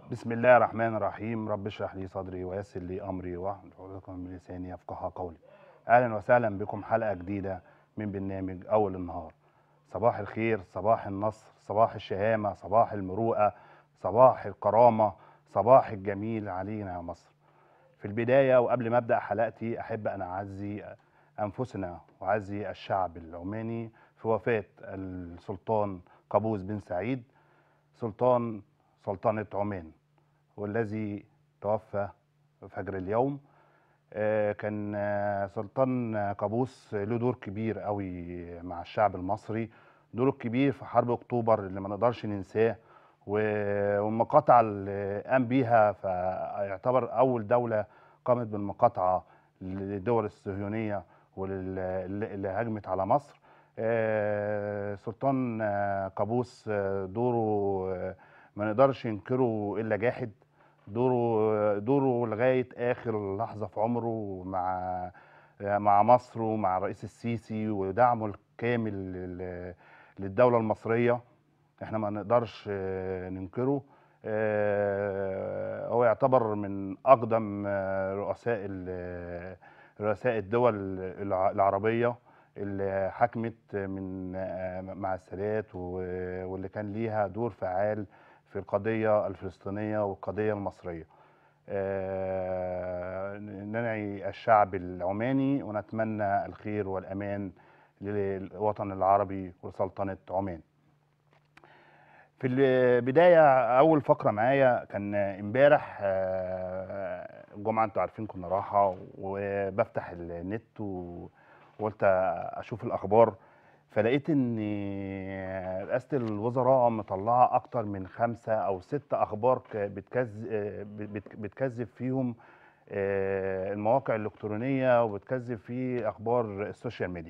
بسم الله الرحمن الرحيم رب اشرح لي صدري ويسر لي امري واحلل عقدة من لساني يفقه قولي اهلا وسهلا بكم حلقه جديده من برنامج اول النهار صباح الخير صباح النصر صباح الشهامه صباح المروءه صباح الكرامه صباح الجميل علينا يا مصر في البدايه وقبل ما ابدا حلقتي احب ان اعزي انفسنا واعزي الشعب العماني في وفاه السلطان قابوس بن سعيد سلطان سلطنة عمان والذي توفى فجر اليوم آه، كان آه، سلطان قابوس له دور كبير قوي مع الشعب المصري دوره الكبير في حرب اكتوبر اللي ما نقدرش ننساه و- والمقاطعة اللي قام بيها فيعتبر أول دولة قامت بالمقاطعة للدول الصهيونية واللي اللي هاجمت على مصر آه، سلطان آه، قابوس آه، دوره آه، ما نقدرش ننكره الا جاحد دوره دوره لغايه اخر لحظه في عمره مع مع مصر ومع الرئيس السيسي ودعمه الكامل لل- للدوله المصريه احنا ما نقدرش آه، ننكره آه، هو يعتبر من اقدم آه، رؤساء ال- رؤساء الدول الع- العربيه اللي حكمت من آه، مع السادات و- واللي كان ليها دور فعال في القضية الفلسطينية والقضية المصرية آه، ننعي الشعب العماني ونتمنى الخير والأمان للوطن العربي وسلطنة عمان في البداية أول فقرة معايا كان امبارح آه، الجمعة أنتوا عارفين كنا راحة وبفتح النت و- وقلت أشوف الأخبار فلقيت ان رئاسه الوزراء مطلعه اكتر من خمسه او ست اخبار ك- بتكذب بت- بتكذب فيهم آه، المواقع الالكترونيه وبتكذب في اخبار السوشيال ميديا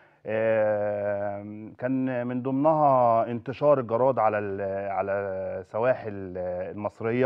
آه، كان من ضمنها انتشار الجراد على ال- على السواحل المصريه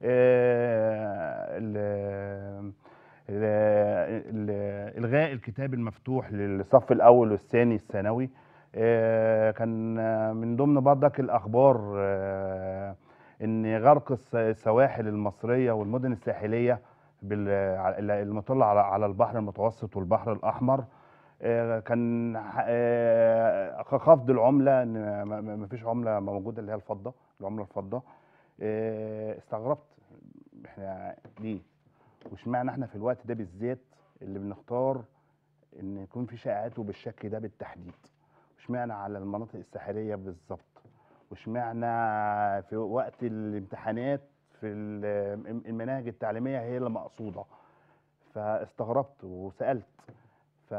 آه، ال- ال- ال- الغاء الكتاب المفتوح للصف الاول والثاني الثانوي آه، كان آه، من ضمن برضك الاخبار آه، ان غرق الس- السواحل المصريه والمدن الساحليه بال- على- المطله على على البحر المتوسط والبحر الاحمر آه، كان ح- آه، خفض العمله ان ما فيش عمله موجوده اللي هي الفضه العمله الفضه آه، استغربت احنا ليه واشمعنى احنا في الوقت ده بالذات اللي بنختار ان يكون في شائعات وبالشكل ده بالتحديد واشمعنى على المناطق الساحليه بالظبط واشمعنى في وقت الامتحانات في ال- المناهج التعليميه هي اللي مقصوده فاستغربت وسالت ف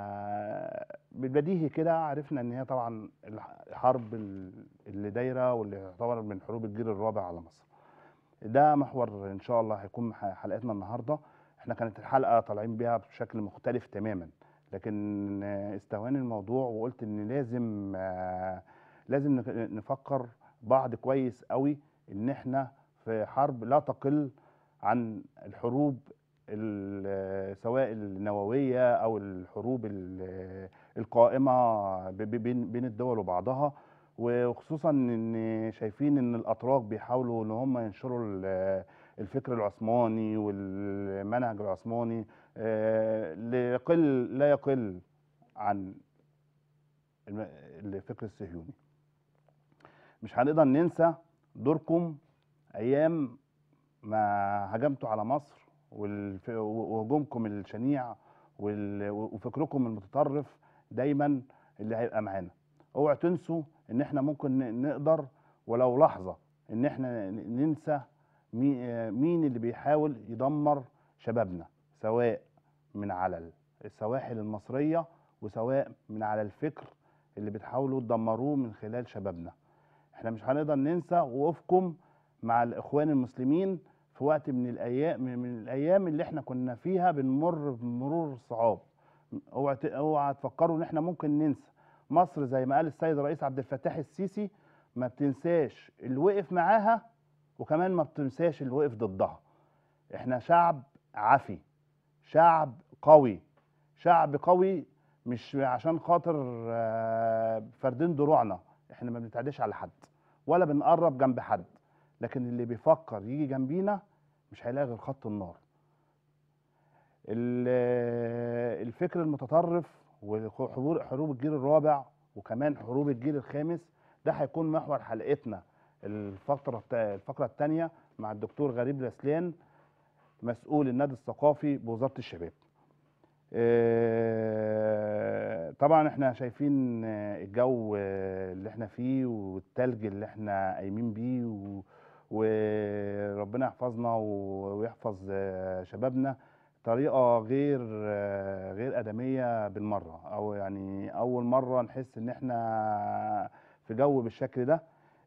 بالبديهي كده عرفنا ان هي طبعا الحرب اللي دايره واللي يعتبر من حروب الجيل الرابع على مصر ده محور ان شاء الله هيكون ح- حلقتنا النهارده احنا كانت الحلقه طالعين بيها بشكل مختلف تماما لكن آه، استهواني الموضوع وقلت ان لازم آه، لازم نك- نفكر بعض كويس قوي ان احنا في حرب لا تقل عن الحروب ال- سواء النوويه او الحروب ال- القائمه ب- ب- بين بين الدول وبعضها وخصوصا ان شايفين ان الاتراك بيحاولوا ان هم ينشروا ال- الفكر العثماني والمنهج العثماني آه، ليقل لا يقل عن الم- الفكر الصهيوني مش هنقدر ننسى دوركم ايام ما هجمتوا على مصر والف- وهجومكم الشنيع وال- وفكركم المتطرف دايما اللي هيبقى معانا اوعوا تنسوا ان احنا ممكن ن- نقدر ولو لحظه ان احنا ن- ننسى مي- آه، مين اللي بيحاول يدمر شبابنا سواء من على السواحل المصريه وسواء من على الفكر اللي بتحاولوا تدمروه من خلال شبابنا احنا مش هنقدر ننسى وقوفكم مع الاخوان المسلمين في وقت من الايام من الايام اللي احنا كنا فيها بنمر بمرور صعاب اوعى ت- اوعى تفكروا ان احنا ممكن ننسى مصر زي ما قال السيد الرئيس عبد الفتاح السيسي ما بتنساش اللي وقف معاها وكمان ما بتنساش اللي وقف ضدها احنا شعب عفي شعب قوي شعب قوي مش عشان خاطر آه، فردين دروعنا احنا ما بنتعداش على حد ولا بنقرب جنب حد لكن اللي بيفكر يجي جنبينا مش هيلاقي غير خط النار ال- الفكر المتطرف وحروب حروب الجيل الرابع وكمان حروب الجيل الخامس ده هيكون محور حلقتنا الفقرة الت- الفقرة الثانية مع الدكتور غريب رسلان مسؤول النادي الثقافي بوزارة الشباب آه، طبعا احنا شايفين آه، الجو آه، اللي احنا فيه والتلج اللي احنا قايمين بيه و- وربنا يحفظنا و- ويحفظ آه، شبابنا طريقة غير آه، غير آدمية بالمرة أو يعني أول مرة نحس إن احنا في جو بالشكل ده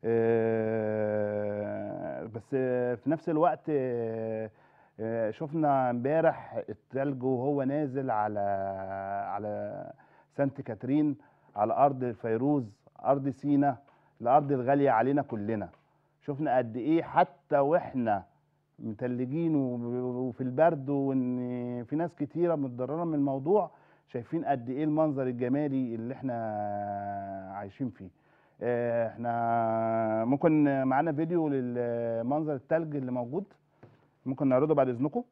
آه، بس آه، في نفس الوقت آه، آه، شفنا امبارح التلج وهو نازل على على سانت كاترين على ارض الفيروز ارض سينا الارض الغاليه علينا كلنا شفنا قد ايه حتى واحنا متلجين و- وفي البرد وان في ناس كتيره متضرره من الموضوع شايفين قد ايه المنظر الجمالي اللي احنا عايشين فيه آه، احنا ممكن معانا فيديو للمنظر التلج اللي موجود ممكن نعرضه بعد اذنكم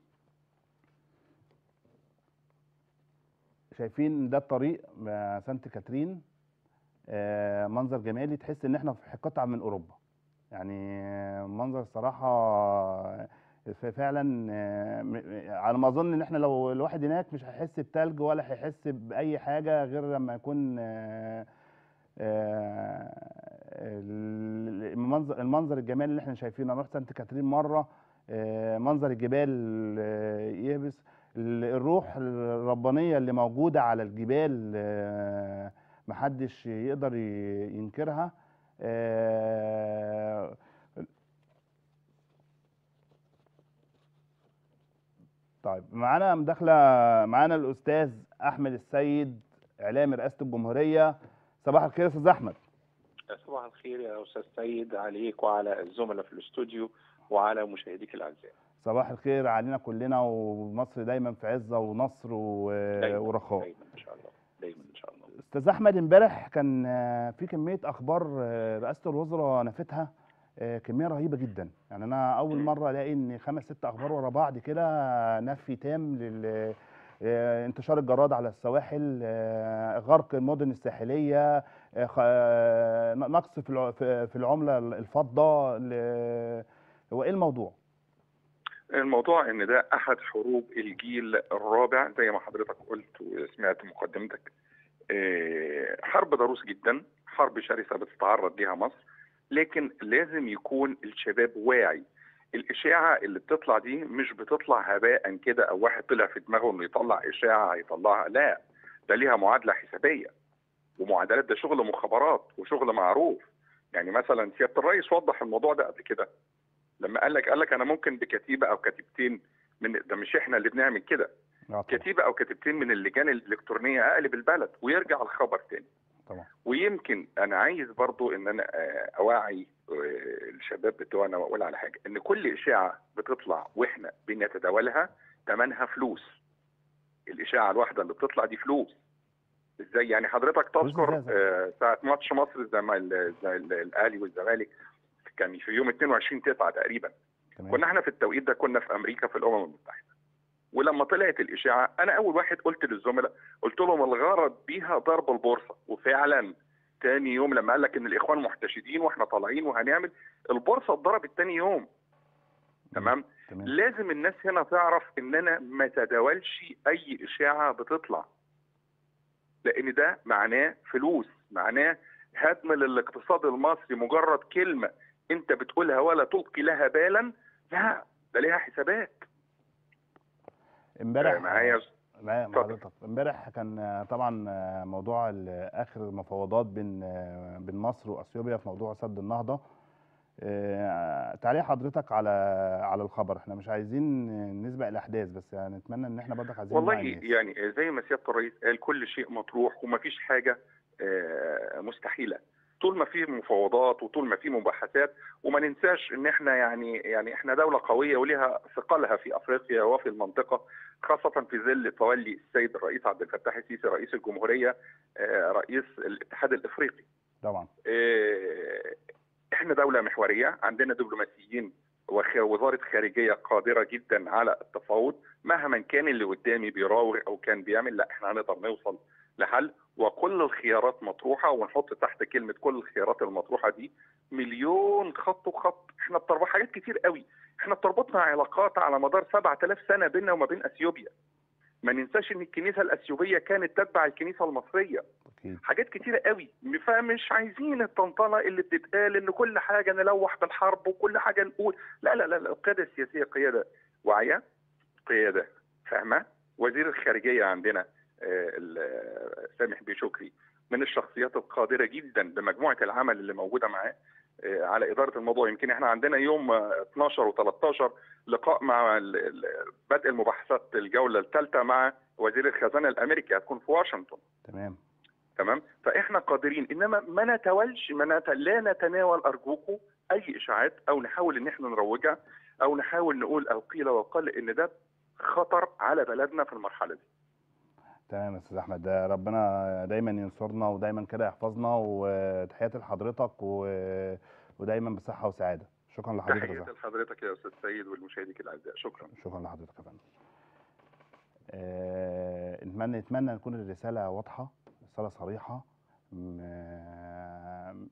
شايفين ده الطريق مع سانت كاترين آه، منظر جمالي تحس ان احنا في قطعه من اوروبا يعني آه، منظر صراحه ف- فعلا آه، م- على ما اظن ان احنا لو الواحد هناك مش هيحس بتلج ولا هيحس باي حاجه غير لما يكون آه، آه، المنظر المنظر الجمالي اللي احنا شايفينه انا رحت سانت كاترين مره آه، منظر الجبال آه، يهبس ال- الروح الربانيه اللي موجوده على الجبال آه، محدش يقدر ي- ينكرها آه، طيب معانا مداخله معانا الاستاذ احمد السيد اعلامي رئاسه الجمهوريه صباح الخير يا استاذ احمد صباح الخير يا استاذ سيد عليك وعلى الزملاء في الاستوديو وعلى مشاهديك الاعزاء صباح الخير علينا كلنا ومصر دايما في عزه ونصر و- دايما ورخاء دايما ان شاء الله دايما ان شاء الله استاذ احمد امبارح كان آه، في كميه اخبار آه، رئاسه الوزراء نفتها آه، كميه رهيبه جدا يعني انا اول مم. مره الاقي ان خمس ست اخبار ورا بعض كده نفي تام لل آه، انتشار الجراد على السواحل آه، غرق المدن الساحليه آه، خ- آه، نقص في الع- في في العمله الفضه ل- هو ايه الموضوع الموضوع ان ده احد حروب الجيل الرابع زي ما حضرتك قلت وسمعت مقدمتك آه، حرب ضروس جدا حرب شرسه بتتعرض ليها مصر لكن لازم يكون الشباب واعي الاشاعه اللي بتطلع دي مش بتطلع هباء كده او واحد طلع في دماغه انه يطلع اشاعه هيطلعها لا ده ليها معادله حسابيه ومعادلات ده شغل مخابرات وشغل معروف يعني مثلا سياده الرئيس وضح الموضوع ده قبل كده لما قال لك قال لك انا ممكن بكتيبه او كتيبتين من ده مش احنا اللي بنعمل كده آه، طبعا كتيبه او كتيبتين من اللجان الالكترونيه اقلب البلد ويرجع الخبر تاني طبعا ويمكن انا عايز برضو ان انا آه، اوعي آه، الشباب بتوعنا واقول على حاجه ان كل اشاعه بتطلع واحنا بنتداولها ثمنها فلوس الاشاعه الواحده اللي بتطلع دي فلوس ازاي يعني حضرتك فلوس تذكر إزازة. آه، ساعه ماتش مصر الزمال- زي ال- الاهلي والزمالك كان في يوم 22 9 تقريبا تمام كنا احنا في التوقيت ده كنا في امريكا في الامم المتحده ولما طلعت الاشاعه انا اول واحد قلت للزملاء قلت لهم الغرض بيها ضرب البورصه وفعلا تاني يوم لما قال لك ان الاخوان محتشدين واحنا طالعين وهنعمل البورصه اتضربت تاني يوم تمام تمام لازم الناس هنا تعرف ان انا ما تداولش اي اشاعه بتطلع لان ده معناه فلوس معناه هدم للاقتصاد المصري مجرد كلمه انت بتقولها ولا تلقي لها بالا لا ده ليها حسابات امبارح آه، معايا معايا مع اتفضل. حضرتك امبارح كان آه، طبعا آه، موضوع ال- اخر المفاوضات بين آه، بين مصر واثيوبيا في موضوع سد النهضه آه، تعليق حضرتك على على الخبر احنا مش عايزين نسبق الاحداث بس يعني نتمنى ان احنا برضك عايزين والله نوعي الناس. يعني زي ما سياده الرئيس قال كل شيء مطروح ومفيش حاجه آه، مستحيله طول ما في مفاوضات وطول ما في مباحثات وما ننساش ان احنا يعني يعني احنا دوله قويه ولها ثقلها في افريقيا وفي المنطقه خاصه في ظل تولي السيد الرئيس عبد الفتاح السيسي رئيس الجمهوريه آه، رئيس الاتحاد الافريقي طبعا آه، احنا احنا دوله محوريه عندنا دبلوماسيين وخ- وزاره خارجيه قادره جدا على التفاوض مهما كان اللي قدامي بيراوغ او كان بيعمل لا احنا هنقدر نوصل لحل وكل الخيارات مطروحه ونحط تحت كلمه كل الخيارات المطروحه دي مليون خط وخط احنا بتربط حاجات كتير قوي احنا بتربطنا علاقات على مدار 7000 سنه بيننا وما بين اثيوبيا ما ننساش ان الكنيسه الاثيوبيه كانت تتبع الكنيسه المصريه اكيد حاجات كتيرة قوي فمش عايزين الطنطنة اللي بتتقال ان كل حاجة نلوح بالحرب وكل حاجة نقول لا لا لا لا، القيادة السياسية قيادة واعية قيادة فاهمة وزير الخارجية عندنا آه، ال- آه، سامح بيه شكري من الشخصيات القادرة جدا بمجموعة العمل اللي موجودة معاه آه، على إدارة الموضوع يمكن احنا عندنا يوم آه، 12 و13 لقاء مع ال- ال- بدء المباحثات الجولة الثالثة مع وزير الخزانة الأمريكي هتكون في واشنطن تمام تمام فاحنا قادرين انما ما نتولش ما نت... لا نتناول ارجوكم اي اشاعات او نحاول ان احنا نروجها او نحاول نقول او قيل وقال ان ده خطر على بلدنا في المرحله دي تمام يا استاذ احمد ده ربنا دايما ينصرنا ودايما كده يحفظنا وتحياتي لحضرتك و... ودايما بصحه وسعاده شكرا لحضرتك يا تحياتي زهر. لحضرتك يا استاذ سيد ولمشاهديك الاعزاء شكرا شكرا لحضرتك يا فندم آه، نتمنى نتمنى تكون الرساله واضحه رساله صريحه م-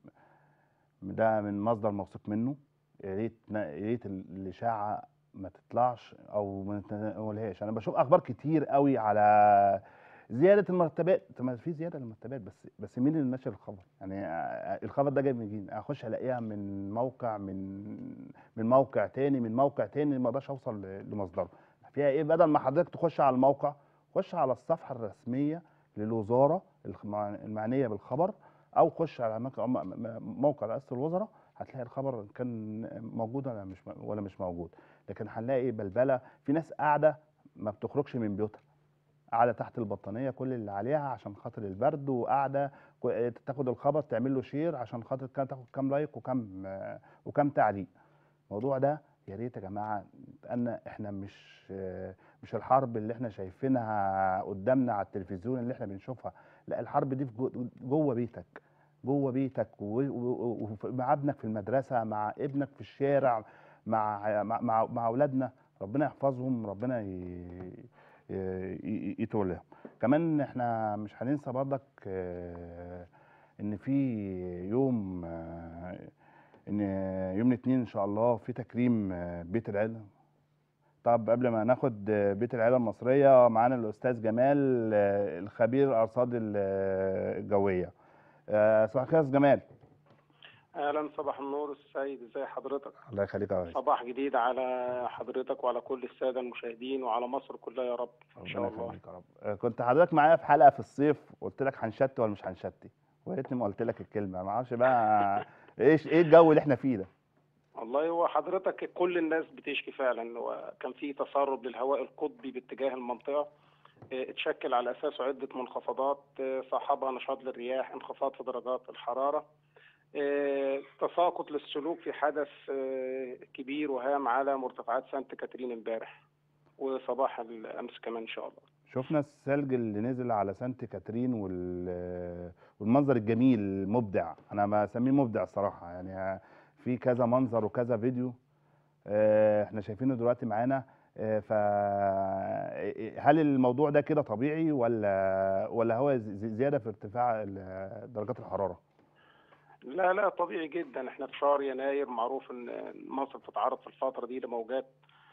ده من مصدر موثوق منه يا ريت يا ريت الاشاعه ما تطلعش او ما نتناولهاش انا بشوف اخبار كتير قوي على زياده المرتبات طب ما في زياده للمرتبات بس بس مين اللي نشر الخبر يعني آه، الخبر ده جاي منين اخش الاقيها من موقع من من موقع تاني من موقع تاني ما اقدرش اوصل ل- لمصدره فيها ايه بدل ما حضرتك تخش على الموقع خش على الصفحه الرسميه للوزاره الخ- مع- المعنيه بالخبر او خش على مك- م- م- موقع رئاسه الوزراء هتلاقي الخبر كان موجود ولا مش م- ولا مش موجود لكن هنلاقي بلبله في ناس قاعده ما بتخرجش من بيوتها قاعده تحت البطانيه كل اللي عليها عشان خاطر البرد وقاعده كو- تاخد الخبر تعمل له شير عشان خاطر كان تاخد كام لايك وكام آه، وكام تعليق الموضوع ده يا ريت يا جماعه ان احنا مش آه، مش الحرب اللي احنا شايفينها قدامنا على التلفزيون اللي احنا بنشوفها لا الحرب دي في جو- جوه بيتك جوه بيتك و- و- و- ومع ابنك في المدرسه مع ابنك في الشارع مع مع مع, مع اولادنا ربنا يحفظهم ربنا ي- ي- ي- يتولاهم كمان احنا مش هننسى برضك آه، ان في يوم آه، ان يوم الاثنين ان شاء الله في تكريم آه، بيت العيله طب قبل ما ناخد آه، بيت العيله المصريه معانا الاستاذ جمال آه، الخبير الارصاد ال- آه، الجويه آه، صباح الخير يا أستاذ جمال اهلا صباح النور السيد ازي حضرتك الله يخليك يا ريس صباح جديد على حضرتك وعلى كل الساده المشاهدين وعلى مصر كلها يا رب ان شاء ربنا الله يخليك يا رب آه، كنت حضرتك معايا في حلقه في الصيف قلت لك هنشتي ولا مش هنشتي ويا ريتني ما قلت لك الكلمه ما اعرفش بقى ايش ايه الجو اللي احنا فيه ده والله هو حضرتك كل الناس بتشكي فعلا وكان في تسرب للهواء القطبي باتجاه المنطقه اه، اتشكل على اساسه عده منخفضات اه، صاحبها نشاط للرياح انخفاض في درجات الحراره اه، تساقط للسلوك في حدث اه، كبير وهام على مرتفعات سانت كاترين امبارح وصباح الامس كمان ان شاء الله شفنا الثلج اللي نزل على سانت كاترين وال... والمنظر الجميل المبدع انا بسميه مبدع الصراحه يعني في كذا منظر وكذا فيديو آه، احنا شايفينه دلوقتي معانا آه، ف هل الموضوع ده كده طبيعي ولا ولا هو ز- زياده في ارتفاع ال- درجات الحراره لا لا طبيعي جدا احنا في شهر يناير معروف ان مصر بتتعرض في الفترة دي لموجات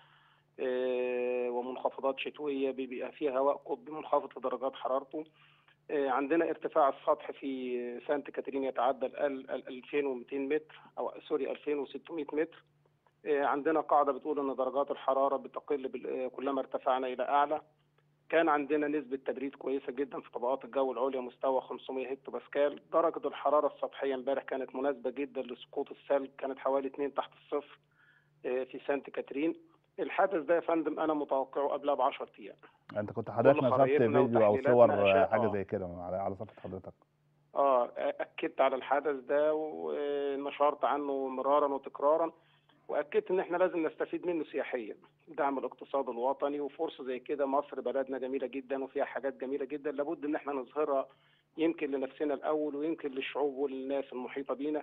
اه، ومنخفضات شتوية بيبقى فيها هواء قطبي منخفض في درجات حرارته اه، عندنا ارتفاع السطح في سانت كاترين يتعدى ال ال- ال- 2200 متر او سوري 2600 متر اه، عندنا قاعدة بتقول ان درجات الحرارة بتقل بال- اه، كلما ارتفعنا الى اعلى كان عندنا نسبة تبريد كويسة جدا في طبقات الجو العليا مستوى 500 هكتو باسكال درجة الحرارة السطحية امبارح كانت مناسبة جدا لسقوط الثلج كانت حوالي 2 تحت الصفر آه، في سانت كاترين الحدث ده يا فندم انا متوقعه قبلها ب 10 ايام انت كنت حضرتك كل نشرت خرايطنا فيديو او وتحليلاتنا صور آه، أشياء، حاجه آه. زي كده على على صفحه حضرتك اه اكدت على الحدث ده ونشرت عنه مرارا وتكرارا واكدت ان احنا لازم نستفيد منه سياحيا دعم الاقتصاد الوطني وفرصه زي كده مصر بلدنا جميله جدا وفيها حاجات جميله جدا لابد ان احنا نظهرها يمكن لنفسنا الاول ويمكن للشعوب وللناس المحيطه بينا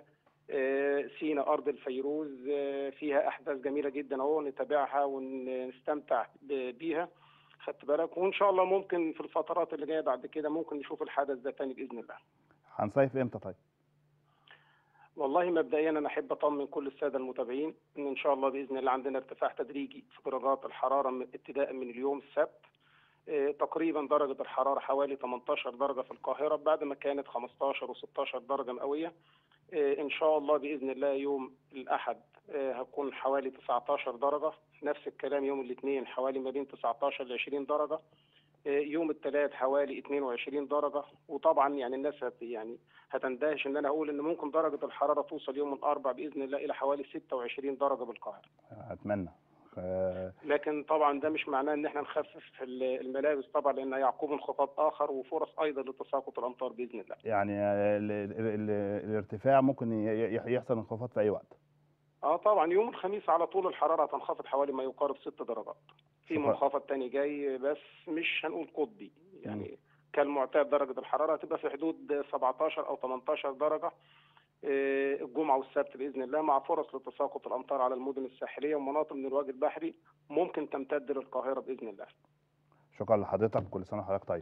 آه، سينا أرض الفيروز آه، فيها أحداث جميلة جدا أهو نتابعها ونستمتع ب- بيها خدت بالك وإن شاء الله ممكن في الفترات اللي جاية بعد كده ممكن نشوف الحدث ده تاني بإذن الله هنصيف امتى طيب والله مبدئيا انا احب اطمن كل الساده المتابعين ان ان شاء الله باذن الله عندنا ارتفاع تدريجي في درجات الحراره من ابتداء من اليوم السبت آه، تقريبا درجه الحراره حوالي 18 درجه في القاهره بعد ما كانت 15 و16 درجه مئويه آه، ان شاء الله باذن الله يوم الاحد آه، هتكون حوالي 19 درجه نفس الكلام يوم الاثنين حوالي ما بين 19 ل 20 درجه آه، يوم الثلاث حوالي 22 درجه وطبعا يعني الناس هت يعني هتندهش ان انا اقول ان ممكن درجه الحراره توصل يوم الاربع باذن الله الى حوالي 26 درجه بالقاهره اتمنى آه، لكن طبعا ده مش معناه ان احنا نخفف ال- الملابس طبعا لان يعقوب انخفاض اخر وفرص ايضا لتساقط الامطار باذن الله يعني ال- ال- ال- الارتفاع ممكن ي- ي- يحصل انخفاض في اي وقت اه طبعا يوم الخميس على طول الحراره هتنخفض حوالي ما يقارب 6 درجات في شكرا. منخفض تاني جاي بس مش هنقول قطبي يعني كالمعتاد درجه الحراره هتبقى في حدود 17 او 18 درجه آه، الجمعه والسبت باذن الله مع فرص لتساقط الامطار على المدن الساحليه ومناطق من الوجه البحري ممكن تمتد للقاهره باذن الله شكرا لحضرتك كل سنه وحضرتك طيب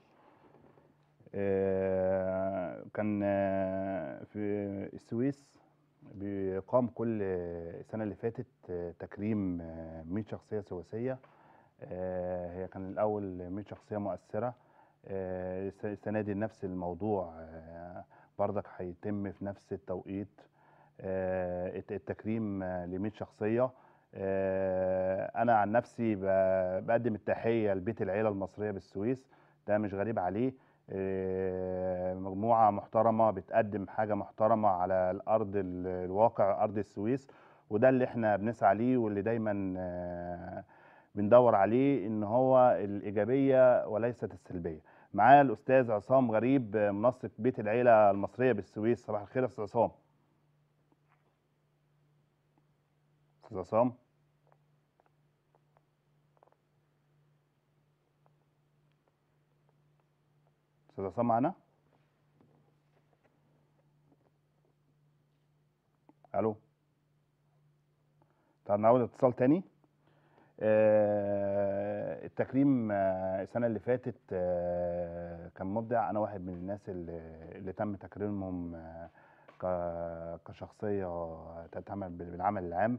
آه، كان آه، في السويس بيقام كل السنه اللي فاتت آه، تكريم آه، 100 شخصيه سويسيه آه، هي كان الاول 100 شخصيه مؤثره آه، الس- السنه دي نفس الموضوع آه، بردك هيتم في نفس التوقيت آه، الت- التكريم ل 100 شخصيه آه، انا عن نفسي ب- بقدم التحيه لبيت العيله المصريه بالسويس ده مش غريب عليه آه، مجموعه محترمه بتقدم حاجه محترمه على الارض ال- الواقع ارض السويس وده اللي احنا بنسعى ليه واللي دايما آه، بندور عليه ان هو الايجابيه وليست السلبيه معايا الاستاذ عصام غريب آه، منسق بيت العيله المصريه بالسويس صباح الخير يا استاذ عصام استاذ عصام استاذ عصام معانا الو طب نعود اتصال تاني آه، التكريم آه، السنه اللي فاتت آه، كان مبدع انا واحد من الناس اللي, اللي تم تكريمهم آه، ك- كشخصيه تعمل بالعمل العام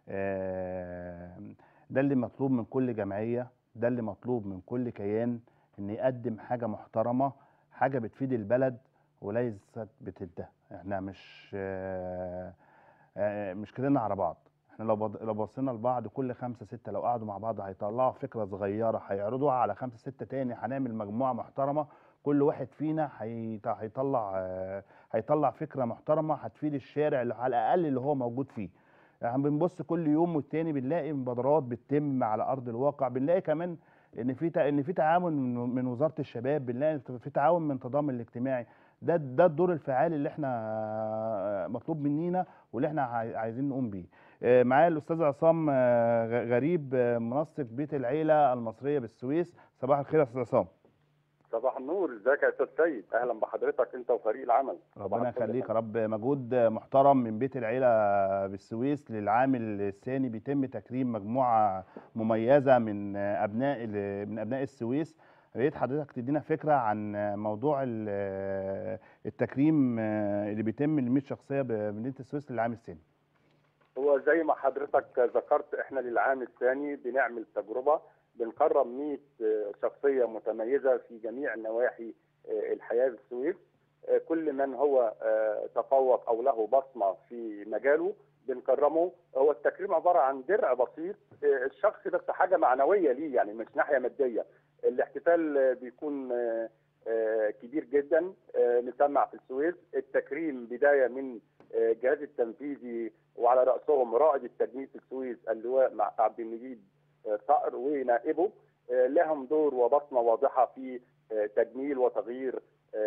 آه، ده اللي مطلوب من كل جمعيه ده اللي مطلوب من كل كيان ان يقدم حاجه محترمه حاجه بتفيد البلد وليست بتده احنا مش آه، آه، مش كلنا على بعض احنا لو بض- لو بصينا لبعض كل خمسة ستة لو قعدوا مع بعض هيطلعوا فكرة صغيرة هيعرضوها على خمسة ستة تاني هنعمل مجموعة محترمة كل واحد فينا هيط- هيطلع آه، هيطلع فكرة محترمة هتفيد الشارع اللي على الأقل اللي هو موجود فيه يعني بنبص كل يوم والتاني بنلاقي مبادرات بتتم على أرض الواقع بنلاقي كمان ان في تع- ان في تعاون من من وزاره الشباب بنلاقي في تعاون من التضامن الاجتماعي ده ده الدور الفعال اللي احنا آه، مطلوب مننا واللي احنا عاي- عايزين نقوم بيه آه، معايا الاستاذ عصام آه، غ- غريب آه، منسق بيت العيله المصريه بالسويس صباح الخير يا استاذ عصام صباح النور ازيك يا استاذ سيد اهلا بحضرتك انت وفريق العمل ربنا الفل. يخليك يا رب مجهود محترم من بيت العيله بالسويس للعام الثاني بيتم تكريم مجموعه مميزه من ابناء ال- من ابناء السويس يا ريت حضرتك تدينا فكره عن موضوع ال- التكريم اللي بيتم ل 100 شخصيه بمدينه السويس للعام الثاني هو زي ما حضرتك ذكرت احنا للعام الثاني بنعمل تجربه بنكرم 100 شخصيه متميزه في جميع نواحي الحياه في السويس كل من هو تفوق او له بصمه في مجاله بنكرمه هو التكريم عباره عن درع بسيط الشخص بس حاجه معنويه ليه يعني مش ناحيه ماديه الاحتفال بيكون كبير جدا نسمع في السويس التكريم بدايه من الجهاز التنفيذي وعلى راسهم رائد التجنيد في السويس اللواء مع عبد المجيد صقر ونائبه لهم دور وبصمه واضحه في تجميل وتغيير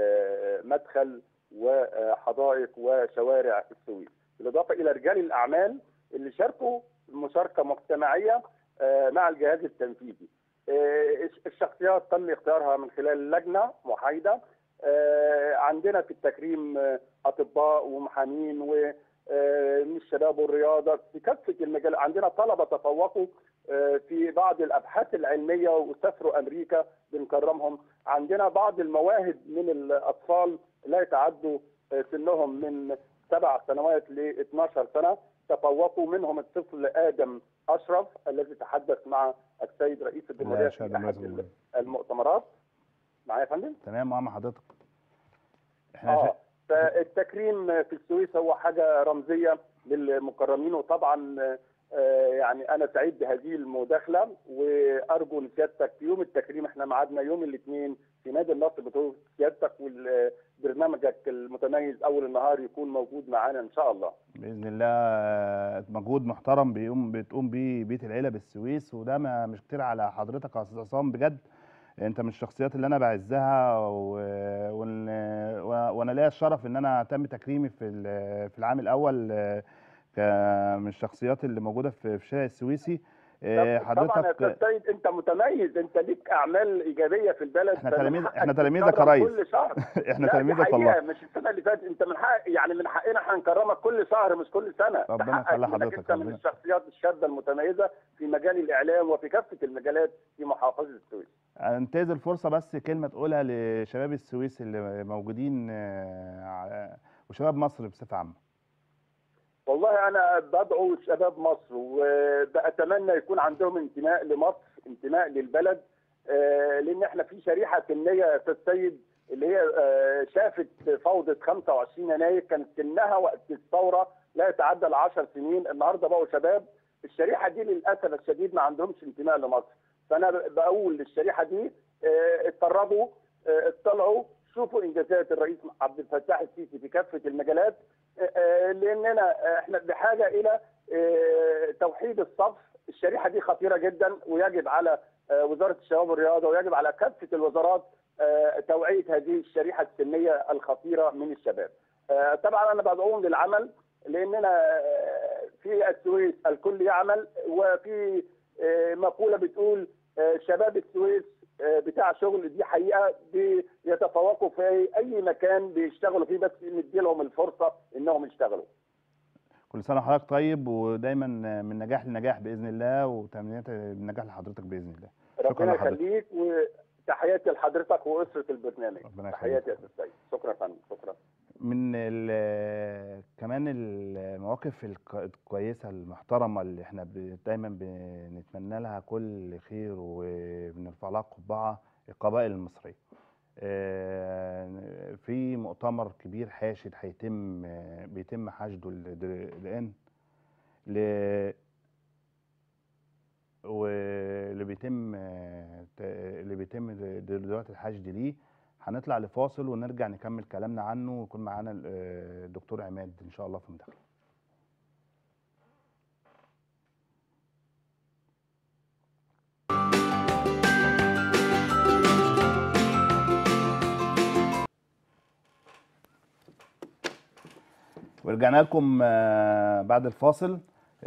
مدخل وحدائق وشوارع السويس بالاضافه الى رجال الاعمال اللي شاركوا مشاركه مجتمعيه مع الجهاز التنفيذي الشخصيات تم اختيارها من خلال لجنه محايده عندنا في التكريم اطباء ومحامين آه، من الشباب والرياضه في كافه المجال عندنا طلبه تفوقوا آه، في بعض الابحاث العلميه وسافروا امريكا بنكرمهم عندنا بعض المواهب من الاطفال لا يتعدوا آه، سنهم من سبع سنوات ل 12 سنه تفوقوا منهم الطفل ادم اشرف الذي تحدث مع السيد رئيس الجمهوريه لا في شهادة احد ملازمة. المؤتمرات معايا يا فندم؟ تمام مع حضرتك احنا اه شا... فالتكريم في السويس هو حاجه رمزيه للمكرمين وطبعا آه، يعني انا سعيد بهذه المداخله وارجو لسيادتك في يوم التكريم احنا ميعادنا يوم الاثنين في نادي النصر بطوله سيادتك وبرنامجك المتميز اول النهار يكون موجود معانا ان شاء الله. باذن الله آه، مجهود محترم بيقوم بتقوم بيه بيت العيله بالسويس وده ما مش كتير على حضرتك يا استاذ عصام بجد انت من الشخصيات اللي انا بعزها و... وال... و... وانا ليا الشرف ان انا تم تكريمي في ال- في العام الاول آه، ك... من الشخصيات اللي موجوده في في الشارع السويسي آه، طب- طبعا يا حضرتك استاذ سيد انت متميز انت ليك اعمال ايجابيه في البلد احنا فمن تلاميذ- حقك احنا تلاميذك تتكرم يا ريس. كل شهر احنا لا، دي تلاميذك حقيقة، والله مش السنه اللي فاتت انت من حق يعني من حقنا هنكرمك كل شهر مش كل سنه ربنا ده حقك يخلي إنك حضرتك، انت من ربنا- الشخصيات الشابه المتميزه في مجال الاعلام وفي كافه المجالات في محافظه السويس انتهز الفرصه بس كلمه تقولها لشباب السويس اللي موجودين آه، ع- وشباب مصر بصفه عامه والله انا بدعو شباب مصر وبتمنى يكون عندهم انتماء لمصر انتماء للبلد آه، لان احنا في شريحه سنيه يا استاذ سيد اللي هي آه، شافت فوضى 25 يناير كانت سنها وقت الثوره لا يتعدى ال 10 سنين النهارده بقوا شباب الشريحه دي للاسف الشديد ما عندهمش انتماء لمصر فانا بقول للشريحه دي آه، اتفرجوا آه، اطلعوا شوفوا انجازات الرئيس عبد الفتاح السيسي في كافه المجالات آه، لاننا آه، احنا بحاجه الى آه، توحيد الصف الشريحه دي خطيره جدا ويجب على آه، وزاره الشباب والرياضه ويجب على كافه الوزارات آه، توعيه هذه الشريحه السنيه الخطيره من الشباب. آه، طبعا انا بدعوهم للعمل لاننا آه، في السويس الكل يعمل وفي آه، مقوله بتقول آه، شباب السويس آه، بتاع شغل دي حقيقه بيتفوقوا في اي مكان بيشتغلوا فيه بس ندي لهم الفرصه انهم يشتغلوا. كل سنه وحضرتك طيب ودايما من نجاح لنجاح باذن الله وتمنيات النجاح لحضرتك باذن الله شكرا ربنا لحضرتك يخليك وتحياتي لحضرتك واسره البرنامج. ربنا يخليك تحياتي يا استاذ سيد شكرا يا فندم شكرا. من ال- كمان المواقف الك- الكويسه المحترمه اللي احنا ب- دايما بنتمنى لها كل خير وبنرفع لها قبعه القبائل المصريه آه، في مؤتمر كبير حاشد هيتم آه، بيتم حشده ال- د- الان ل واللي بيتم آه، ت- اللي بيتم د- دلوقتي الحشد ليه هنطلع لفاصل ونرجع نكمل كلامنا عنه ويكون معانا ال- آه، الدكتور عماد ان شاء الله في مداخله ورجعنا لكم آه، بعد الفاصل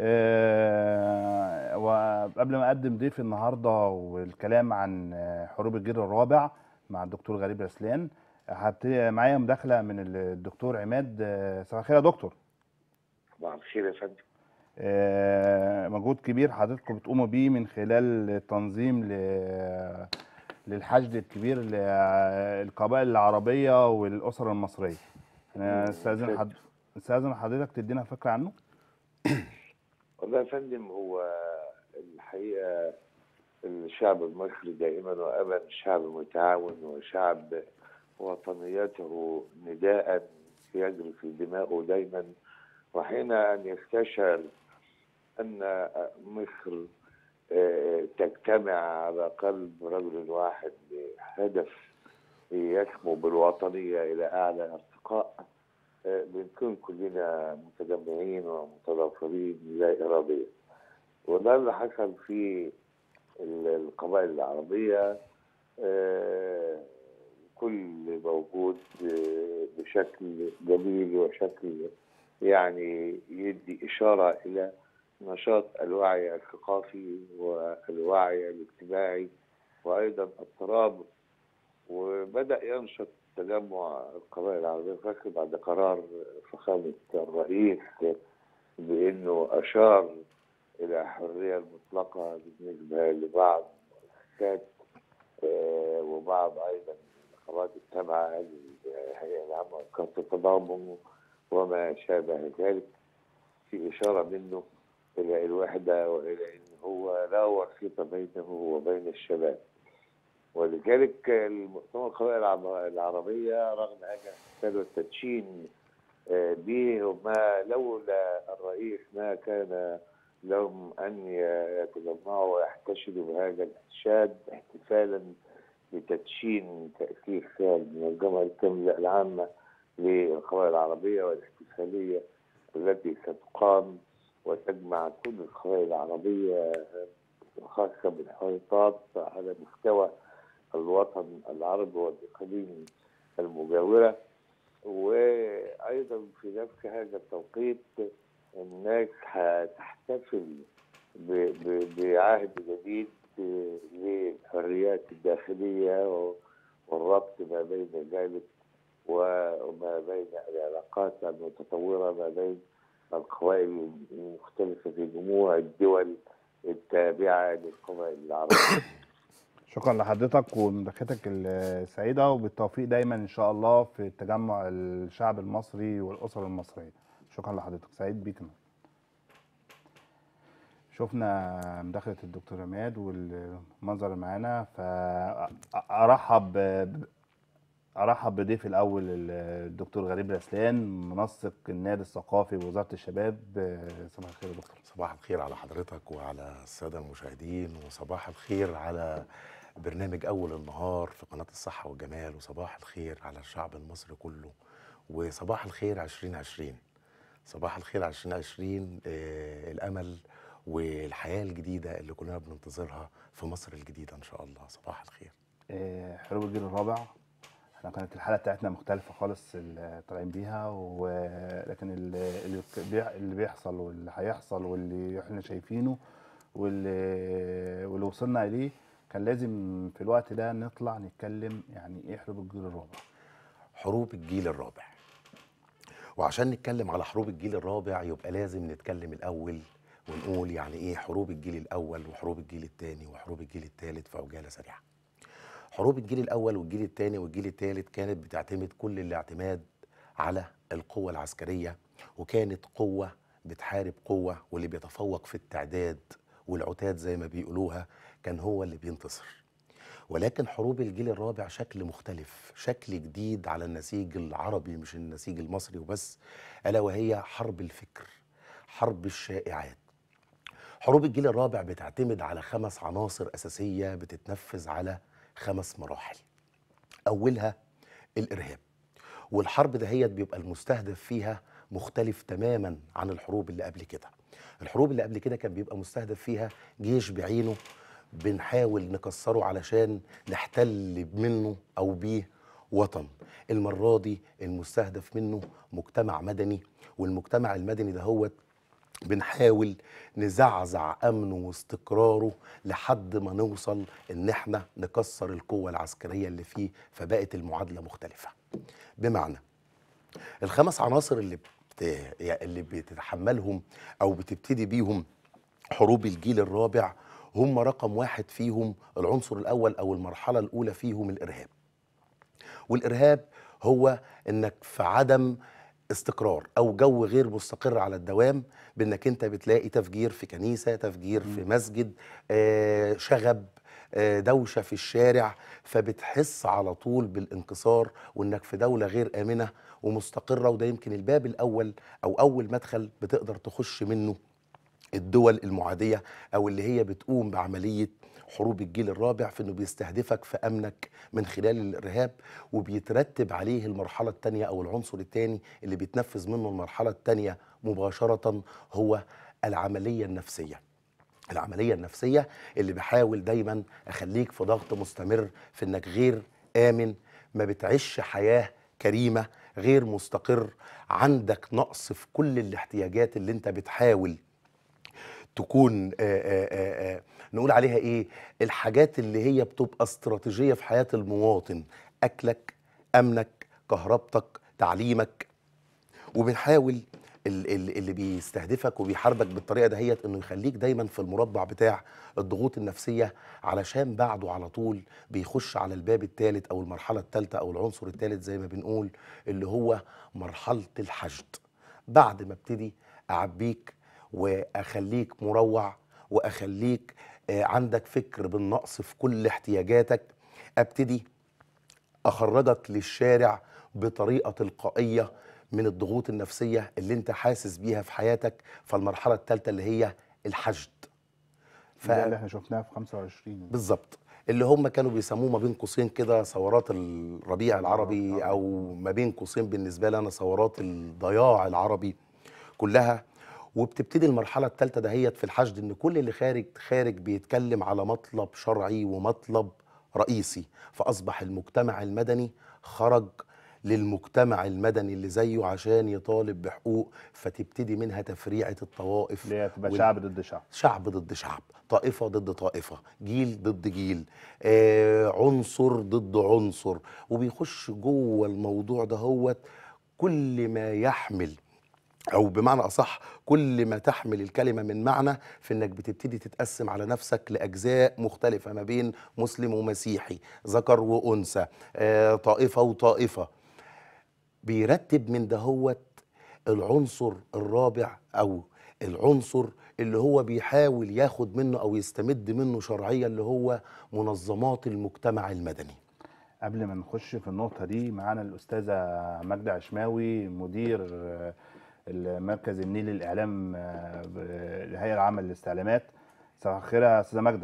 آه، وقبل ما اقدم ضيف النهارده والكلام عن آه، حروب الجيل الرابع مع الدكتور غريب رسلان هبتدي معايا مداخله من الدكتور عماد آه، صباح الخير يا دكتور صباح الخير يا فندم آه، مجهود كبير حضراتكم بتقوموا بيه من خلال التنظيم ل- للحشد الكبير للقبائل العربيه والاسر المصريه انا استاذن حد استاذن حضرتك تدينا فكره عنه والله يا فندم هو الحقيقه الشعب المصري دائما وابدا شعب متعاون وشعب وطنيته نداء يجري في دماغه دايما وحين ان يستشعر ان مصر آه، تجتمع على قلب رجل واحد بهدف يسمو بالوطنية إلى أعلى ارتقاء آه، بنكون كلنا متجمعين ومتضافرين لا إراديا وده اللي حصل في ال- القبائل العربية آه، كل موجود آه، بشكل جميل وشكل يعني يدي إشارة إلى نشاط الوعي الثقافي والوعي الاجتماعي وأيضا الترابط وبدأ ينشط تجمع القبائل العربية فاكر بعد قرار فخامة الرئيس بأنه أشار إلى الحرية المطلقة بالنسبة لبعض المؤسسات آه، وبعض أيضا النقابات التابعة للهيئة العامة لكافة التضامن وما شابه ذلك في إشارة منه إلى الوحدة وإلى أن هو لا وسيط بينه وبين الشباب ولذلك المؤتمر القبائل العم- العربية رغم هذا الاحتفال والتدشين آه، به وما لولا الرئيس ما كان لهم أن يتجمعوا ويحتشدوا بهذا الاحتشاد احتفالا بتدشين تأسيس المنظمة الكاملة العامة للقبائل العربية والاحتفالية التي ستقام وتجمع كل القبائل العربية خاصة بالحويطات على مستوى الوطن العربي والإقليم المجاورة وأيضا في نفس هذا التوقيت الناس هتحتفل ب- ب- بعهد جديد للحريات الداخلية و- والربط ما بين ذلك وما بين العلاقات المتطورة ما بين القبائل المختلفة في جموع الدول التابعة للقبائل العربية شكرا لحضرتك ومداخلتك السعيده وبالتوفيق دايما ان شاء الله في تجمع الشعب المصري والاسر المصريه شكرا لحضرتك سعيد بيك شفنا مداخله الدكتور عماد والمنظر اللي معانا فارحب ب- ارحب بضيفي الاول الدكتور غريب رسلان منسق النادي الثقافي بوزاره الشباب صباح الخير يا دكتور صباح الخير على حضرتك وعلى السادة المشاهدين وصباح الخير على برنامج أول النهار في قناة الصحة والجمال وصباح الخير على الشعب المصري كله وصباح الخير 2020 صباح الخير 2020 آه الأمل والحياة الجديدة اللي كلنا بننتظرها في مصر الجديدة إن شاء الله صباح الخير آه، حروب الجيل الرابع احنا كانت الحلقه بتاعتنا مختلفه خالص اللي طالعين بيها ولكن اللي اللي بي- اللي بيحصل واللي هيحصل واللي احنا شايفينه واللي واللي وصلنا اليه كان لازم في الوقت ده نطلع نتكلم يعني ايه حروب الجيل الرابع حروب الجيل الرابع وعشان نتكلم على حروب الجيل الرابع يبقى لازم نتكلم الأول ونقول يعني إيه حروب الجيل الأول وحروب الجيل الثاني وحروب الجيل الثالث في عجالة سريعة حروب الجيل الأول والجيل الثاني والجيل الثالث كانت بتعتمد كل الاعتماد على القوة العسكرية وكانت قوة بتحارب قوة واللي بيتفوق في التعداد والعتاد زي ما بيقولوها كان هو اللي بينتصر ولكن حروب الجيل الرابع شكل مختلف شكل جديد على النسيج العربي مش النسيج المصري وبس ألا وهي حرب الفكر حرب الشائعات حروب الجيل الرابع بتعتمد على خمس عناصر أساسية بتتنفذ على خمس مراحل أولها الإرهاب والحرب دهيت بيبقى المستهدف فيها مختلف تماما عن الحروب اللي قبل كده الحروب اللي قبل كده كان بيبقى مستهدف فيها جيش بعينه بنحاول نكسره علشان نحتل منه او بيه وطن المرة دي المستهدف منه مجتمع مدني والمجتمع المدني دهوت بنحاول نزعزع امنه واستقراره لحد ما نوصل ان احنا نكسر القوة العسكرية اللي فيه فبقت المعادلة مختلفة بمعنى الخمس عناصر اللي بت... اللي بتتحملهم او بتبتدي بيهم حروب الجيل الرابع هم رقم واحد فيهم العنصر الاول او المرحله الاولى فيهم الارهاب والارهاب هو انك في عدم استقرار او جو غير مستقر على الدوام بانك انت بتلاقي تفجير في كنيسه تفجير في مسجد آه شغب آه دوشه في الشارع فبتحس على طول بالانكسار وانك في دوله غير امنه ومستقره وده يمكن الباب الاول او اول مدخل بتقدر تخش منه الدول المعاديه او اللي هي بتقوم بعمليه حروب الجيل الرابع في انه بيستهدفك في امنك من خلال الارهاب وبيترتب عليه المرحله الثانيه او العنصر الثاني اللي بيتنفذ منه المرحله الثانيه مباشره هو العمليه النفسيه العمليه النفسيه اللي بحاول دايما اخليك في ضغط مستمر في انك غير امن ما بتعيش حياه كريمه غير مستقر عندك نقص في كل الاحتياجات اللي انت بتحاول تكون آآ آآ آآ نقول عليها ايه الحاجات اللي هي بتبقى استراتيجيه في حياه المواطن اكلك امنك كهربتك تعليمك وبنحاول ال- ال- اللي بيستهدفك وبيحاربك بالطريقه دهيت انه يخليك دايما في المربع بتاع الضغوط النفسيه علشان بعده على طول بيخش على الباب الثالث او المرحله الثالثه او العنصر الثالث زي ما بنقول اللي هو مرحله الحشد بعد ما ابتدي اعبيك واخليك مروع واخليك آه، عندك فكر بالنقص في كل احتياجاتك ابتدي اخرجك للشارع بطريقه تلقائيه من الضغوط النفسيه اللي انت حاسس بيها في حياتك فالمرحله الثالثه اللي هي الحشد ف... ده اللي احنا شفناه في 25 بالظبط اللي هم كانوا بيسموه ما بين قوسين كده ثورات الربيع العربي او ما بين قوسين بالنسبه لي انا ثورات الضياع العربي كلها وبتبتدي المرحله الثالثه دهيت في الحشد ان كل اللي خارج خارج بيتكلم على مطلب شرعي ومطلب رئيسي فاصبح المجتمع المدني خرج للمجتمع المدني اللي زيه عشان يطالب بحقوق فتبتدي منها تفريعه الطوائف اللي هي تبقى وال- شعب ضد شعب شعب ضد شعب طائفة ضد طائفة جيل ضد جيل آه عنصر ضد عنصر وبيخش جوه الموضوع ده هو كل ما يحمل او بمعنى اصح كل ما تحمل الكلمه من معنى في انك بتبتدي تتقسم على نفسك لاجزاء مختلفه ما بين مسلم ومسيحي ذكر وانثى آه طائفه وطائفه بيرتب من دهوت العنصر الرابع او العنصر اللي هو بيحاول ياخد منه او يستمد منه شرعيه اللي هو منظمات المجتمع المدني قبل ما نخش في النقطة دي معانا الأستاذة ماجدة عشماوي مدير آه، المركز النيل للإعلام آه، ب- الهيئة العامة للاستعلامات صباح الخير يا أستاذة ماجدة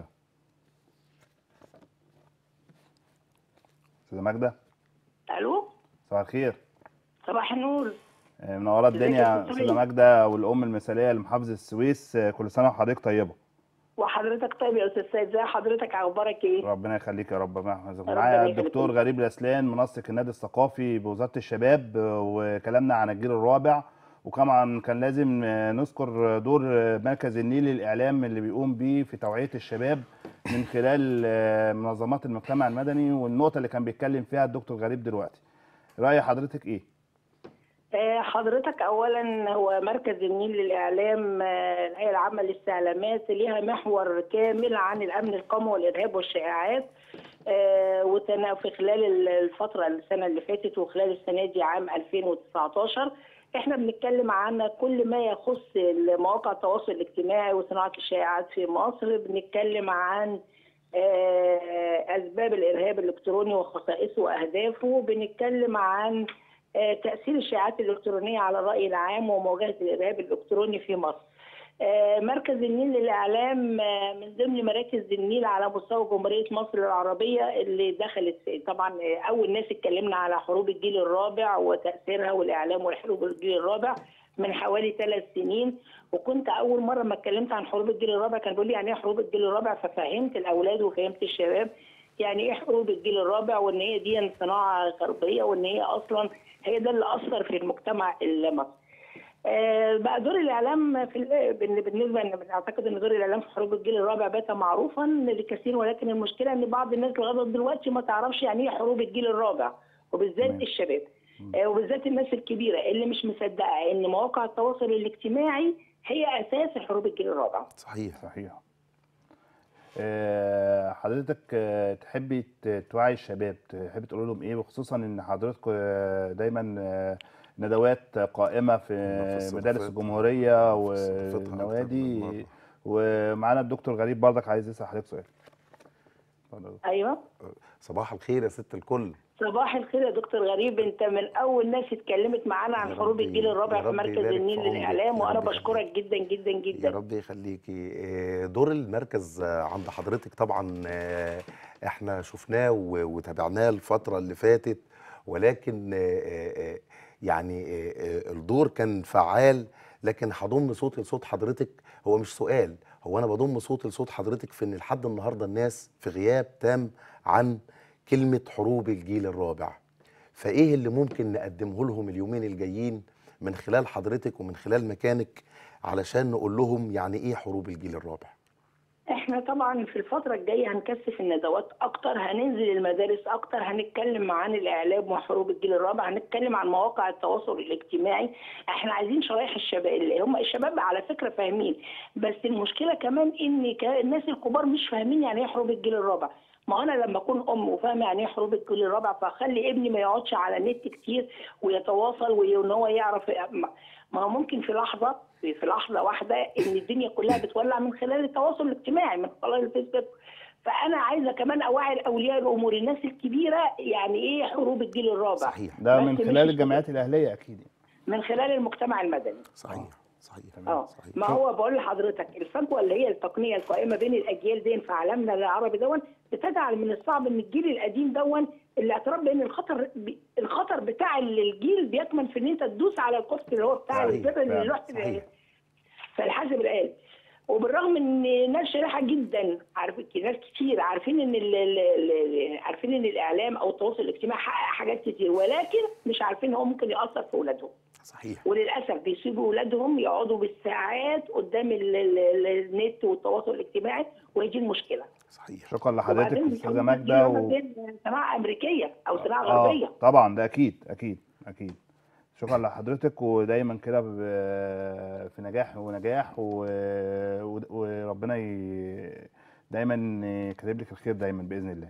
أستاذة ماجدة الو صباح الخير صباح النور آه، منورة ازيك يا الدنيا أستاذ أستاذة سعيد؟ ماجدة والأم المثالية لمحافظة السويس آه، كل سنة وحضرتك طيبة وحضرتك طيب يا استاذ سيد ازي حضرتك اخبارك ايه ربنا يخليك يا رب ربنا يحفظك ربنا معايا يخليك. الدكتور غريب الاسلان منسق النادي الثقافي بوزاره الشباب آه، وكلامنا عن الجيل الرابع وطبعا كان لازم آه، نذكر دور آه، مركز النيل للاعلام اللي بيقوم بيه في توعيه الشباب من خلال آه، منظمات المجتمع المدني والنقطه اللي كان بيتكلم فيها الدكتور غريب دلوقتي راي حضرتك ايه آه، حضرتك اولا هو مركز النيل للاعلام آه، الهيئه العامه للاستعلامات ليها محور كامل عن الامن القومي والارهاب والشائعات آه، وتنا في خلال ال- الفتره السنه اللي فاتت وخلال السنه دي عام 2019 احنا بنتكلم عن كل ما يخص مواقع التواصل الاجتماعي وصناعه الشائعات في مصر بنتكلم عن آه، اسباب الارهاب الالكتروني وخصائصه واهدافه بنتكلم عن آه، تاثير الشائعات الالكترونيه على الراي العام ومواجهه الارهاب الالكتروني في مصر. آه، مركز النيل للاعلام آه، من ضمن مراكز النيل على مستوى جمهوريه مصر العربيه اللي دخلت في- طبعا آه، اول ناس اتكلمنا على حروب الجيل الرابع وتاثيرها والاعلام والحروب الجيل الرابع من حوالي ثلاث سنين وكنت اول مره ما اتكلمت عن حروب الجيل الرابع كان بيقول لي يعني ايه حروب الجيل الرابع ففهمت الاولاد وفهمت الشباب يعني ايه حروب الجيل الرابع وان هي دي صناعه غربيه وان هي اصلا هي ده اللي اثر في المجتمع المصري. آه، بقى دور الاعلام في ال- بال- بالنسبه ان اعتقد ان دور الاعلام في حروب الجيل الرابع بات معروفا لكثير ولكن المشكله ان بعض الناس لغايه دلوقتي ما تعرفش يعني ايه حروب الجيل الرابع وبالذات تمام. الشباب آه، وبالذات الناس الكبيره اللي مش مصدقه ان مواقع التواصل الاجتماعي هي اساس حروب الجيل الرابع. صحيح صحيح آه، حضرتك آه، تحبي ت- توعي الشباب تحبي تقول لهم ايه وخصوصا ان حضرتك آه، دايما آه، ندوات قائمه في في مدارس الصدفات. الجمهوريه في صدفتها أكتر من والنوادي مرة. ومعانا الدكتور غريب برضك عايز يسال حضرتك سؤال اتفضل. ايوه صباح الخير يا ست الكل صباح الخير يا دكتور غريب انت من اول ناس اتكلمت معانا عن يا حروب ربي- الجيل الرابع يا في رب مركز يبارك النيل في عمرك. للاعلام يا وانا رب بشكرك جدا جدا يا جدا رب يخليكي آه، دور المركز آه، عند حضرتك طبعا آه، احنا شفناه و- وتابعناه الفترة اللي فاتت ولكن آه، آه، آه، يعني آه، آه، الدور كان فعال لكن هضم صوتي لصوت حضرتك هو مش سؤال هو انا بضم صوتي لصوت حضرتك في ان لحد النهارده الناس في غياب تام عن كلمة حروب الجيل الرابع فايه اللي ممكن نقدمه لهم اليومين الجايين من خلال حضرتك ومن خلال مكانك علشان نقول لهم يعني ايه حروب الجيل الرابع احنا طبعا في الفترة الجاية هنكثف الندوات أكتر هننزل المدارس أكتر هنتكلم عن الإعلام وحروب الجيل الرابع هنتكلم عن مواقع التواصل الاجتماعي احنا عايزين شرايح الشباب اللي هم الشباب على فكرة فاهمين بس المشكلة كمان إن كا- الناس الكبار مش فاهمين يعني إيه حروب الجيل الرابع ما انا لما اكون ام وفاهمه يعني ايه حروب الجيل الرابع فاخلي ابني ما يقعدش على النت كتير ويتواصل وان هو يعرف ما ما هو ممكن في لحظه في في لحظه واحده ان الدنيا كلها بتولع من خلال التواصل الاجتماعي من خلال الفيسبوك فانا عايزه كمان اوعي اولياء الامور الناس الكبيره يعني ايه حروب الجيل الرابع صحيح ده بس من مش خلال الجمعيات الاهليه اكيد من خلال المجتمع المدني صحيح صحيح اه صحيح ما هو بقول لحضرتك الفجوه اللي هي التقنيه القائمه بين الاجيال دي في عالمنا العربي دون بتجعل من الصعب ان الجيل القديم دون الاعتراف بان الخطر ب- الخطر بتاع الجيل بيكمن في ان انت تدوس على القسط اللي هو بتاع صحيح، الزر اللي فعلا، رحت صحيح. فالحاسب الآلي وبالرغم ان ناس شريحه جدا عارفين ناس كتير عارفين ان ال ال ال عارفين ان الاعلام او التواصل الاجتماعي حقق حاجات كتير ولكن مش عارفين هو ممكن ياثر في اولادهم صحيح وللاسف بيسيبوا اولادهم يقعدوا بالساعات قدام ال- ال- ال- النت والتواصل الاجتماعي وهي دي المشكله صحيح شكرا لحضرتك وبعدين استاذه بيحاولوا ماجده يديروا و... مثلاً صناعه امريكيه او صناعه اه غربيه طبعا ده اكيد اكيد اكيد شكرا لحضرتك ودايما كده ب- في نجاح ونجاح و... و- وربنا ي... دايما كاتب لك الخير دايما باذن الله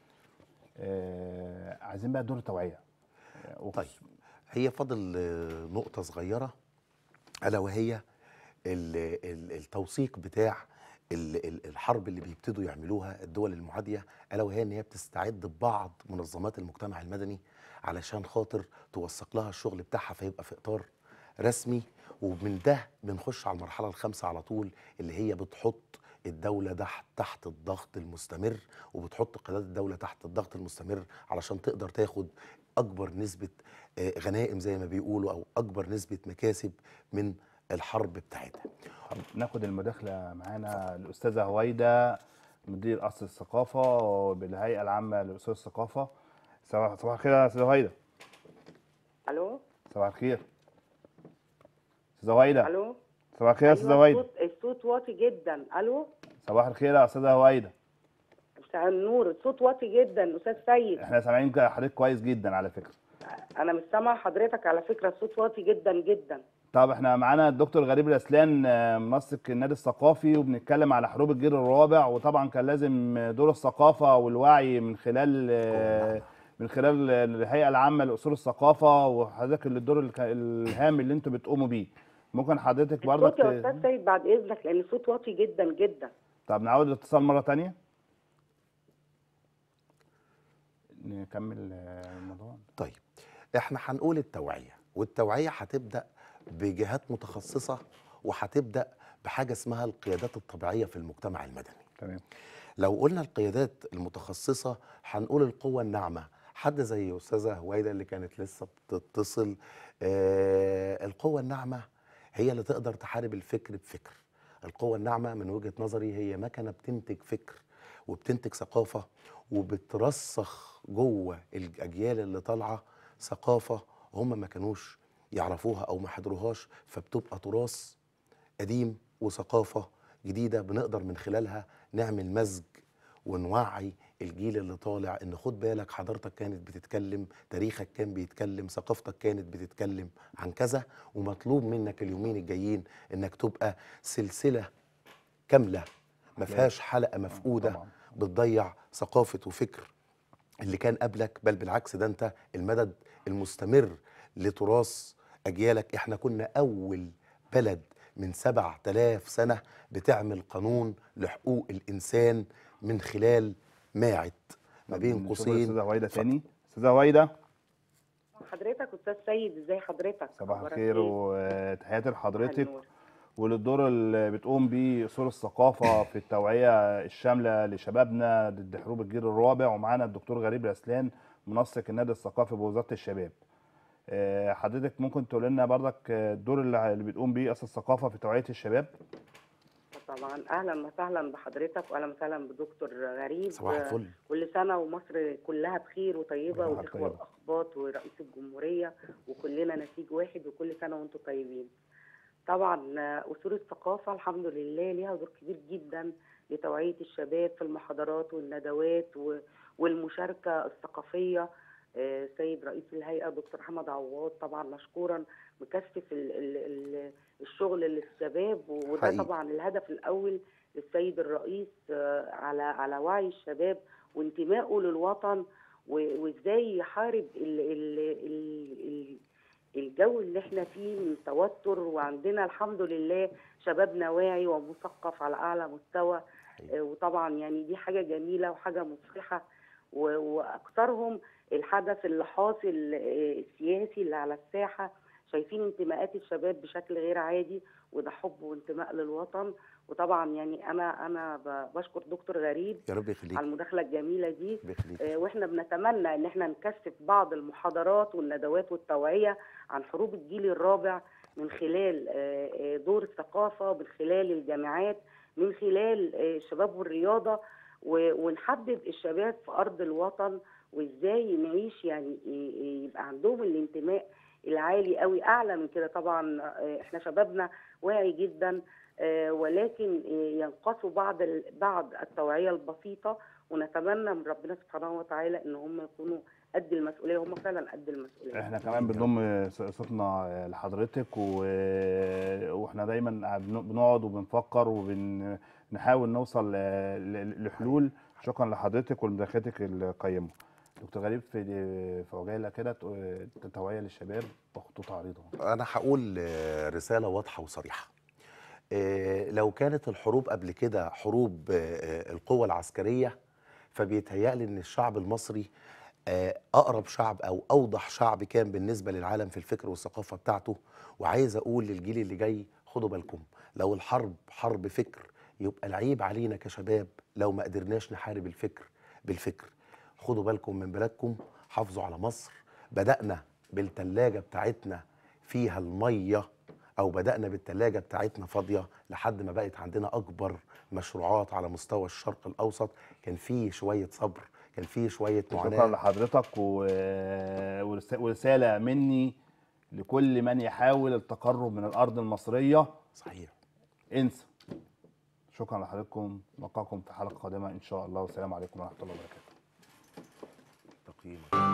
آه، عايزين بقى دور التوعيه طيب هي فاضل آه، نقطة صغيرة ألا وهي ال- ال- التوثيق بتاع ال- ال- الحرب اللي بيبتدوا يعملوها الدول المعادية ألا وهي إن هي بتستعد ببعض منظمات المجتمع المدني علشان خاطر توثق لها الشغل بتاعها فيبقى في إطار رسمي ومن ده بنخش على المرحلة الخامسة على طول اللي هي بتحط الدولة تحت تحت الضغط المستمر وبتحط قيادات الدولة تحت الضغط المستمر علشان تقدر تاخد أكبر نسبة آه، غنائم زي ما بيقولوا أو أكبر نسبة مكاسب من الحرب بتاعتها طب ناخد المداخله معانا الاستاذه هويده مدير قصر الثقافه بالهيئه العامه لاصول الثقافه صباح صباح الخير يا استاذه هويده الو صباح الخير استاذه هويده الو صباح الخير يا استاذه أيوة هويده الصوت الصوت واطي جدا الو صباح الخير يا استاذه هويده مساء النور الصوت واطي جدا استاذ سيد احنا سامعين كده حضرتك كويس جدا على فكره انا مش سامعه حضرتك على فكره الصوت واطي جدا جدا طب احنا معانا الدكتور غريب الاسلان آه، منسق النادي الثقافي وبنتكلم على حروب الجيل الرابع وطبعا كان لازم دور الثقافه والوعي من خلال آه، من خلال الهيئه العامه لاصول الثقافه وحضرتك اللي الدور الك- الهام اللي انتوا بتقوموا بيه ممكن حضرتك برضك الصوت يا ت- استاذ سيد بعد اذنك لان الصوت واطي جدا جدا طب نعود الاتصال مره تانية نكمل آه، الموضوع طيب احنا هنقول التوعية والتوعية هتبدأ بجهات متخصصة وهتبدأ بحاجة اسمها القيادات الطبيعية في المجتمع المدني تمام لو قلنا القيادات المتخصصة هنقول القوة الناعمة حد زي أستاذة هويدا اللي كانت لسه بتتصل آه القوة الناعمة هي اللي تقدر تحارب الفكر بفكر القوة الناعمة من وجهة نظري هي مكنة بتنتج فكر وبتنتج ثقافة وبترسخ جوه الأجيال اللي طالعة ثقافة هم ما كانوش يعرفوها أو ما حضروهاش فبتبقى تراث قديم وثقافة جديدة بنقدر من خلالها نعمل مزج ونوعي الجيل اللي طالع ان خد بالك حضرتك كانت بتتكلم تاريخك كان بيتكلم ثقافتك كانت بتتكلم عن كذا ومطلوب منك اليومين الجايين انك تبقى سلسلة كاملة ما فيهاش حلقة مفقودة طبعاً. بتضيع ثقافة وفكر اللي كان قبلك بل بالعكس ده انت المدد المستمر لتراث اجيالك احنا كنا اول بلد من سبع تلاف سنة بتعمل قانون لحقوق الانسان من خلال ماعت ما بين نشوف قوسين الاستاذه هويده اتفضل. تاني استاذه هويده حضرتك استاذ سيد ازاي حضرتك صباح أخبارك الخير إيه؟ وتحياتي صباح لحضرتك النور. وللدور اللي بتقوم بيه اصول الثقافه في التوعيه الشامله لشبابنا ضد حروب الجيل الرابع ومعانا الدكتور غريب الاسلان منسق النادي الثقافي بوزاره الشباب. آه، حضرتك ممكن تقول لنا برضك آه، الدور اللي اللي بتقوم بيه اصل الثقافه في توعيه الشباب؟ طبعا اهلا وسهلا بحضرتك واهلا وسهلا بدكتور غريب صباح الفل كل سنة ومصر كلها بخير وطيبة كلها والإخوة طيبة. الأخباط ورئيس الجمهورية وكلنا نسيج واحد وكل سنة وأنتم طيبين. طبعا آه، أصول الثقافة الحمد لله ليها دور كبير جدا لتوعية الشباب في المحاضرات والندوات و- والمشاركة الثقافية آه، سيد رئيس الهيئة دكتور أحمد عواد طبعا مشكورا مكثف ال- ال- ال- الشغل للشباب وده حقيقي. طبعا الهدف الأول للسيد الرئيس آه، على على وعي الشباب وانتمائه للوطن و- وازاي يحارب ال ال ال ال الجو اللي احنا فيه من توتر وعندنا الحمد لله شبابنا واعي ومثقف على اعلى مستوى حقيقي. آه، وطبعا يعني دي حاجه جميله وحاجه مفرحه و- واكثرهم الحدث اللي حاصل آه، السياسي اللي على الساحه شايفين انتماءات الشباب بشكل غير عادي وده حب وانتماء للوطن وطبعا يعني انا انا ب- بشكر دكتور غريب يا رب يخليك على المداخله الجميله دي رب يخليك آه، واحنا بنتمنى ان احنا نكثف بعض المحاضرات والندوات والتوعيه عن حروب الجيل الرابع من خلال آه، آه، دور الثقافه من خلال الجامعات من خلال آه، الشباب والرياضه و- ونحبب الشباب في ارض الوطن وازاي نعيش يعني ي- ي- يبقى عندهم الانتماء العالي قوي اعلى من كده طبعا آه، احنا شبابنا واعي جدا آه، ولكن آه، ينقصوا بعض ال- بعض التوعيه البسيطه ونتمنى من ربنا سبحانه وتعالى ان هم يكونوا قد المسؤوليه هم فعلا قد المسؤوليه احنا كمان بنضم صوتنا لحضرتك و... واحنا دايما بن- بنقعد وبنفكر وبنحاول نوصل ل- ل- لحلول شكرا لحضرتك ولمداخلتك القيمه دكتور غريب في في عجاله كده ت- توعيه للشباب بخطوط عريضه انا هقول آه، رساله واضحه وصريحه آه، لو كانت الحروب قبل كده حروب آه، آه، القوة العسكرية فبيتهيألي ان الشعب المصري آه، اقرب شعب او اوضح شعب كان بالنسبة للعالم في الفكر والثقافة بتاعته وعايز اقول للجيل اللي جاي خدوا بالكم لو الحرب حرب فكر يبقى العيب علينا كشباب لو ما قدرناش نحارب الفكر بالفكر خدوا بالكم من بلادكم حافظوا على مصر بدأنا بالتلاجة بتاعتنا فيها المية او بدانا بالثلاجه بتاعتنا فاضيه لحد ما بقت عندنا اكبر مشروعات على مستوى الشرق الاوسط كان فيه شويه صبر كان فيه شويه شكرا معاناه لحضرتك و... ورس- ورساله مني لكل من يحاول التقرب من الارض المصريه صحيح انسى شكرا لحضراتكم نلقاكم في حلقه قادمه ان شاء الله والسلام عليكم ورحمه الله وبركاته تقييم